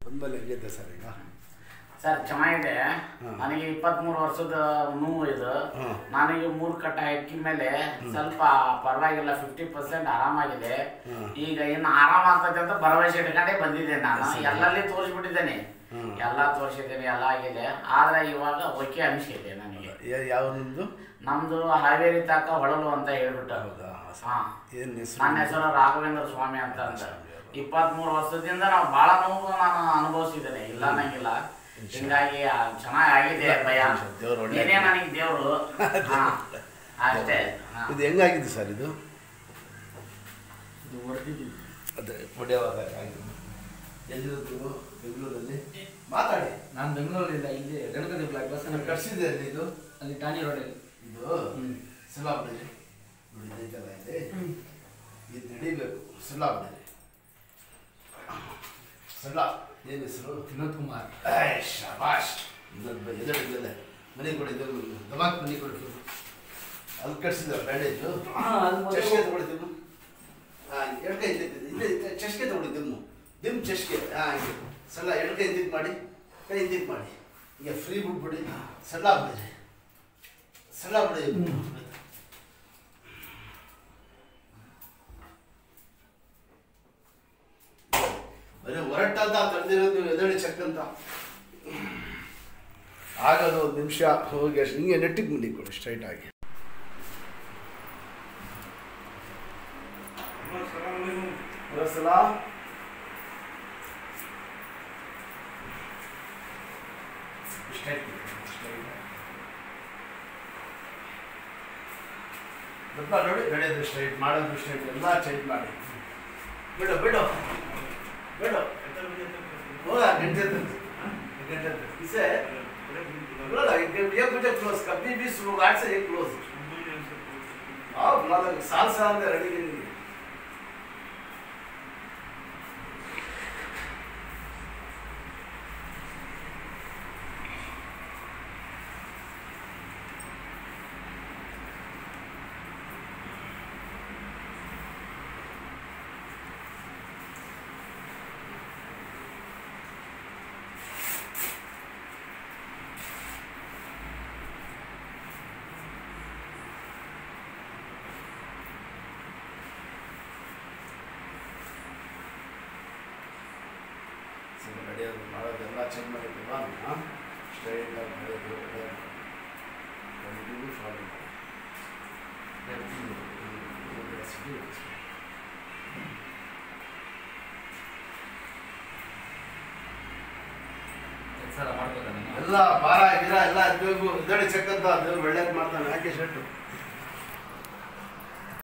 ಬಂದಮೇಲೆ ಹೆಂಗಿದೆ ಸರ್ ಈಗ ಸರ್ ಚೆನ್ನಾಗಿದೆ ಹಾ. ನನಗೆ ಇಪ್ಪತ್ಮೂರು ವರ್ಷದ ನೋವು ಇದು ಹಾ. ನನಗೆ ಮೂರು ಕಟ್ಟ ಹಾಕಿದ ಮೇಲೆ ಸ್ವಲ್ಪ ಪರವಾಗಿಲ್ಲ ಫಿಫ್ಟಿ ಪರ್ಸೆಂಟ್ ಆರಾಮಾಗಿದೆ ಹಾ. ಈಗ ಇನ್ನು ಆರಾಮ ಆಗ್ತದೆ ಅಂತ ಭರವಸೆ ಇಟ್ಕೊಂಡೇ ಬಂದಿದ್ದೆ ನಾನು ಎಲ್ಲಲ್ಲಿ ತೋರಿಸ್ಬಿಟ್ಟಿದ್ದೇನೆ ಹಾ. ಎಲ್ಲ ತೋರಿಸಿದ್ದೇನೆ ಎಲ್ಲ ಆಗಿದೆ ಆದ್ರೆ ಇವಾಗ ಓಕೆ ಅನಿಸಿದೆ ನನಗೆ ಯಾ- ಯಾವ ನಿಮ್ಮದು ನಮ್ದು ಹಾವೇರಿ ತಾಕ ಹೊಳಲು ಅಂತ ಹೇಳ್ಬಿಟ್ಟು ಹೌದಾ ಹಾ ಏನು ಹೆಸರು ನನ್ನ ಹೆಸರು ರಾಘವೇಂದ್ರ ಸ್ವಾಮಿ ಅಂತ ಅಂತ ಇಪ್ಪತ್ಮೂರು ವರ್ಷದಿಂದ ನಾವು ಬಹಳ ನೋವು ನಾನು ಅನುಭವಿಸಿದ್ದೇನೆ ಇಲ್ಲ ಅನ್ನಂಗಿಲ್ಲ ಹಿಂಗಾಗಿ ಆ, ಚೆನ್ನಾಗಿ ಆಗಿದೆ ಭಯ ದೇವ್ರು ಒಳ್ಳೆ ನೀನೇ ನನಗೆ ದೇವ್ರು ಹಾ ಅಷ್ಟೇ ಹಾ. ಇದು ಹೆಂಗಾಗಿದೆ ಸರ್ ಇದು ಇದು ಹೊಡ್ದಿದ್ದೀವಿ. ಅದೇ ಹೊಡೆಯುವಾಗ ಆಗಿದೆ ಎಲ್ಲಿರೋದು ಬೆಂಗಳೂರಲ್ಲಿ ಮಾತಾಡಿ ನಾನು ಬೆಂಗಳೂರಿಲ್ಲ ಇಲ್ಲಿ ಗಣಪತಿ ಬ್ಲಾಕ್ ಬಸ್ ನಾನು ಕಟ್ಸಿದ್ದೆ ಅಲ್ಲಿ ಇದು ಅಲ್ಲಿ ಟಾನಿ ರೋಡಲ್ಲಿ ಇದು ಸಲಾಬ್ ಬಿಡಿ ನೋಡಿ ಇದೈತಲ್ಲ ಇಲ್ಲಿ ಇದು ನಡಿಬೇಕು ಸಲಾಬ್ ಬಿಡಿ ಸಲಾಬ್ ಏನು ಹೆಸರು ವಿನೋದ್ ಕುಮಾರ್ ಏಯ್, ಶಬಾಷ್ ಇನ್ನೊಂದು ಎದುರಿಲ್ಲದೆ ಮನೆ ಕೊಡಿದ್ದು ದಮಾಕ್ ಮನೆ ಕೊಡಿದ್ದು ಅದು ಕಟ್ಸಿದ ಬ್ಯಾಂಡೇಜು ಚಷ್ಕೆ ತಗೊಳ್ತಿದ್ದು ಹಾಂ ಎಡ್ಕೈ ಇದ್ದಿದ್ದು ಇಲ್ಲೇ ಚಷ್ಕೆ ತಗೊಳ್ತಿದ್ದು ದಿಮ್ ಚಷ್ಕೆ ಹಾಂ ಹೀಗೆ ಸಲ ಎಡ್ಕೈ ಇಂದಿದ್ದು ಮಾಡಿ ಕೈ ಇಂದಿದ್ದು ಮಾಡಿ ಈಗ ಫ್ರೀ ಬಿಟ್ಬಿಡಿ ಸಲ ಬಿಡಿ ಸಲ ಬಿಡಿ ಬರೀ ಹೊರಟಂತ ತಂದಿರೋದು ನೀವು ಎದಳಿ ಚೆಕ್ ಅಂತ ಆಗೋದು ಒಂದು ನಿಮಿಷ ಹೋಗಿ ಅಷ್ಟು ಹಿಂಗೆ ನೆಟ್ಟಿಗೆ ಮುಂದೆ ಕೊಡಿ ಸ್ಟ್ರೈಟ್ ಆಗಿ ಸಲ ಸ್ಟ್ರೈಟ್ ಸ್ವಲ್ಪ ನೋಡಿ ನಡೆಯೋದು ಸ್ಟ್ರೈಟ್ ಮಾಡೋದು ಸ್ಟ್ರೈಟ್ ಎಲ್ಲ ಸ್ಟ್ರೈಟ್ ಮಾಡಿ ಬಿಡು ಬಿಡು ಬಿಡು ಹೋಗ ಗಂಟೆ गंटे इसे बोला ना ये मुझे क्लोज कभी भी शुरुआत से ये क्लोज आओ मतलब साल साल में रेडी करेंगे ಸ್ವಲ್ಪ ನಡೆಯೋದು ಮಾಡೋದೆಲ್ಲ ಚೆಕ್ ಮಾಡಿದ್ದೀವಾ ಸ್ಟ್ರೈಟ್ ಆಗಿ ನಡೆಯೋದು ಕಂಟಿನ್ಯೂ ಫಾಲೋ ಸರ್ ಮಾಡ್ಬೋದಾ ನಾನು ಎಲ್ಲ ಭಾರ ಗಿರ ಎಲ್ಲ ಇದ್ಬೇಕು ಇದಡಿ ಚೆಕ್ ಅಂತ ದೇವ್ರು ಒಳ್ಳೇದು ಮಾಡ್ತಾನೆ ಯಾಕೆ ಶರ್ಟು